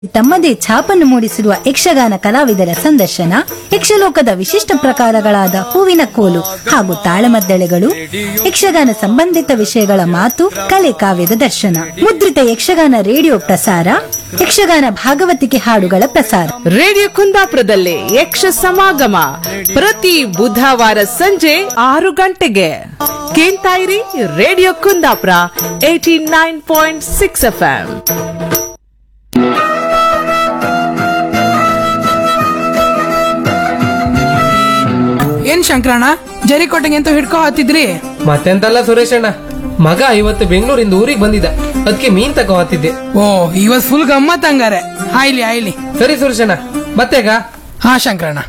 ತಮ್ಮದೇ ಛಾಪನ್ನು ಮೂಡಿಸಿರುವ ಯಕ್ಷಗಾನ ಕಲಾವಿದರ ಸಂದರ್ಶನ ಯಕ್ಷಲೋಕದ ವಿಶಿಷ್ಟ ಪ್ರಕಾರಗಳಾದ ಹೂವಿನ ಕೋಲು ಹಾಗೂ ತಾಳಮದ್ದಳೆಗಳು ಯಕ್ಷಗಾನ ಸಂಬಂಧಿತ ವಿಷಯಗಳ ಮಾತು ಕಲೆ ಕಾವ್ಯದ ದರ್ಶನ ಮುದ್ರಿತ ಯಕ್ಷಗಾನ ರೇಡಿಯೋ ಪ್ರಸಾರ ಯಕ್ಷಗಾನ ಭಾಗವತಿಕೆ ಹಾಡುಗಳ ಪ್ರಸಾರ ರೇಡಿಯೋ ಕುಂದಾಪುರದಲ್ಲಿ ಯಕ್ಷ ಸಮಾಗಮ ಪ್ರತಿ ಬುಧವಾರ ಸಂಜೆ ಆರು ಗಂಟೆಗೆ ಕೇಳ್ತಾ ಇರಿ radio Kundapura eighty nine point six F M Shankaranna ಜರಿಕೋಟೆಗೆ ಅಂತ ಹಿಡ್ಕೊ ಹತ್ತಿದ್ರಿ ಮತ್ತೆಂತಲ್ಲ ಸುರೇಶ್ ಅಣ್ಣ ಮಗ ಇವತ್ತು ಬೆಂಗಳೂರಿಂದ ಊರಿಗೆ ಬಂದಿದ್ದ ಅದಕ್ಕೆ ಮೀನ್ ತಗೋ ಹತ್ತಿದ್ದೆ ಓ ಇವತ್ ಫುಲ್ ಗಮ್ಮತ್ ಹಂಗಾರೆ ಆಯ್ಲಿ ಆಯ್ಲಿ ಸರಿ ಸುರೇಶ್ ಅಣ್ಣ ಮತ್ತೆಗ ಹಾ ಶಂಕರಣ್ಣ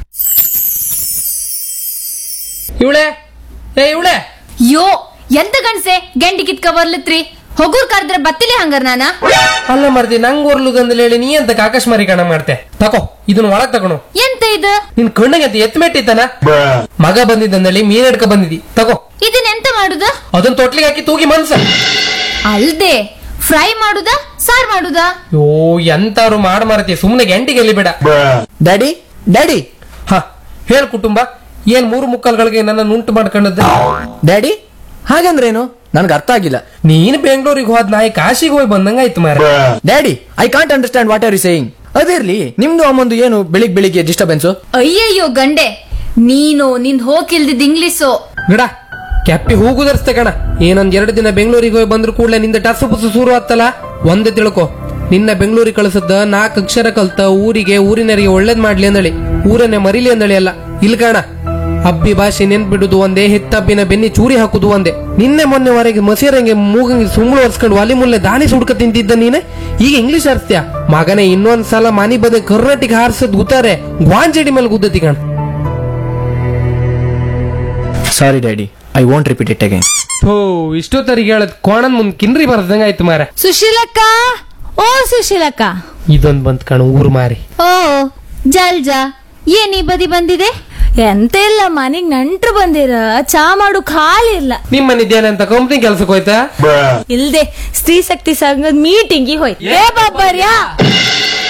ಇವಳೆ ಏ ಇವಳೆ ಯೋ ಎಂತ ಗಂಡ್ಸೆ ಗೆಂಡಿ ಕಿತ್ಕ ಬರ್ಲತ್ರಿ ಹೊಗೂರ್ ಕರೆದ್ರೆ ಬತ್ತಿಲಿ ಹಂಗಾರ ನಾನ ಅಲ್ಲ ಮರ್ದಿ ನಂಗ್ ಓರ್ಲುಗಂದಲ್ಲಿ ಹೇಳಿ ನೀ ಅಂತ ಆಕಾಶಮಾರಿ ಕಣ ಮಾಡ್ತೆ ತಕೋ ಇದನ್ನ ಒಳಗ್ ತಗೊಳು ಎಂತ ಇದು ನಿನ್ ಕಣ್ಣಿಗೆ ಅಂತ ಎತ್ ಮೆಟ್ಟಿತ್ತಾನ ಮಗ ಬಂದಿದ್ದಂದಲ್ಲಿ ಮೀನ್ ಹಿಡ್ಕ ಬಂದಿದಿ ತಗೋ ಇದನ್ನ ಎಂತ ಮಾಡುದ ಅದನ್ನ ತೊಟ್ಲಿಗೆ ಹಾಕಿ ತೂಗಿ ಮನ್ಸ ಅಲ್ದೆ ಫ್ರೈ ಮಾಡುದ ಸಾರ್ ಮಾಡುದ ಯೋ ಎಂತಾರು ಮಾಡ್ ಮಾರತಿ ಸುಮ್ನೆ ಗಂಟಿಗೆ ಎಲ್ಲಿ ಬೇಡ ಡ್ಯಾಡಿ ಡ್ಯಾಡಿ ಹ ಹೇಳ್ ಕುಟುಂಬ ಏನ್ ಮೂರು ಮುಕ್ಕಲ್ಗಳಿಗೆ ನನ್ನ ಉಂಟು ಮಾಡ್ಕೊಂಡದ್ದು ಡ್ಯಾಡಿ ಹಾಗಂದ್ರೇನು ನನ್ಗೆ ಅರ್ಥ ಆಗಿಲ್ಲ ನೀನ್ ಬೆಂಗಳೂರಿಗೆ ಹೋದ್ ನಾಯಿ ಕಾಶಿಗೆ ಹೋಗಿ ಬಂದಂಗಾಯ್ತು ಮಾರ daddy I can't understand what are you saying ಅದಿರ್ಲಿ ನಿಮ್ದು ಅಮ್ಮಂದು ಏನು ಬೆಳಿಗ್ ಬೆಳಿಗ್ಗೆ ಡಿಸ್ಟರ್ಬೆನ್ಸ್ ಅಯ್ಯಯ್ಯೋ ಗಂಡೆ ನೀನು ನಿನ್ ಹೋಗಿಲ್ದಿದ್ ಇಂಗ್ಲಿಷು ಗಿಡ ಕೆಪ್ಪಿ ಹೂಗುದರ್ಸ್ತೆ ಕಣ ಏನೊಂದ್ ಎರಡು ದಿನ ಬೆಂಗಳೂರಿಗೆ ಹೋಗಿ ಬಂದ್ರು ಕೂಡಲೇ ನಿಂದ ಟಸು ಪುಸು ಶುರು ಆತ್ತಲ್ಲ ಒಂದೇ ತಿಳ್ಕೊ ನಿನ್ನ ಬೆಂಗಳೂರಿಗೆ ಕಳಿಸದ್ದ ನಾಲ್ಕು ಅಕ್ಷರ ಕಲ್ತ ಊರಿಗೆ ಊರಿನರಿಗೆ ಒಳ್ಳೇದ್ ಮಾಡ್ಲಿ ಅಂದಳಿ ಊರನ್ನೇ ಮರಿಲಿ ಅಂದಳಿ ಅಲ್ಲ ಇಲ್ ಕಾಣ ಅಬ್ಬಿ ಭಾಷೆ ನೆನ್ಪಿಡುದು ಒಂದೇ ಹೆತ್ತಬ್ಬಿನ ಬೆನ್ನಿ ಚೂರಿ ಹಾಕುದು ಒಂದೇ ನಿನ್ನೆ ಮೊನ್ನೆವರೆಗೆ ಮಸೀರಂಗೆ ಮೂಗಂಗೆ ಸುಮ್ಮಳು ಒರ್ಸ್ಕೊಂಡು ಒಲಿ ಮುಲ್ಲೆ ದಾಣಿ ಸುಡ್ಕ ತಿಂತಿದ್ದ ನೀನೆ ಈಗ ಇಂಗ್ಲಿಷ್ ಆರಿಸ್ತೀಯ ಮಗನೇ ಇನ್ನೊಂದ್ ಸಲ ಮನಿ ಬದ ಕರ್ನಾಟಕ ಹಾರಿಸದ್ ಗುತ್ತಾರೆ ಗ್ವಾಂಜಡಿ ಮೇಲೆ ಗುದ್ದತಿ ಕಣ sorry daddy I want repeat it again ಥೋ ಇಷ್ಟೊತ್ತರಿಗೆ ಹೇಳದ್ ಕೋಣನ್ ಮುಂದ್ ಕಿನ್ರಿ ಬರದಂಗ ಆಯ್ತು ಮಾರ ಸುಶೀಲಕ್ಕ ಓ ಸುಶೀಲಕ್ಕ ಇದೊಂದ್ ಬಂತ್ ಕಣ ಊರ್ ಮಾರಿ ಓ ಜಲ್ಜಾ ಏನ್ ಈ ಬದಿ ಬಂದಿದೆ ಎಂತ ಇಲ್ಲ ಮನೆಗ್ ನೆಂಟ್ರು ಬಂದಿರ ಚಾ ಮಾಡು ಖಾಲಿ ಇಲ್ಲ ನಿಮ್ಮ ಮನಿದ್ದೇನೆ ಅಂತ ಕಂಪ್ನಿ ಕೆಲ್ಸಕ್ಕೆ ಹೋಯ್ತಾ ಇಲ್ದೆ ಸ್ತ್ರೀ ಶಕ್ತಿ ಸಂಘದ ಮೀಟಿಂಗ್ ಹೋಯ್ತು ಏ ಬಾಬರ್ಯಾ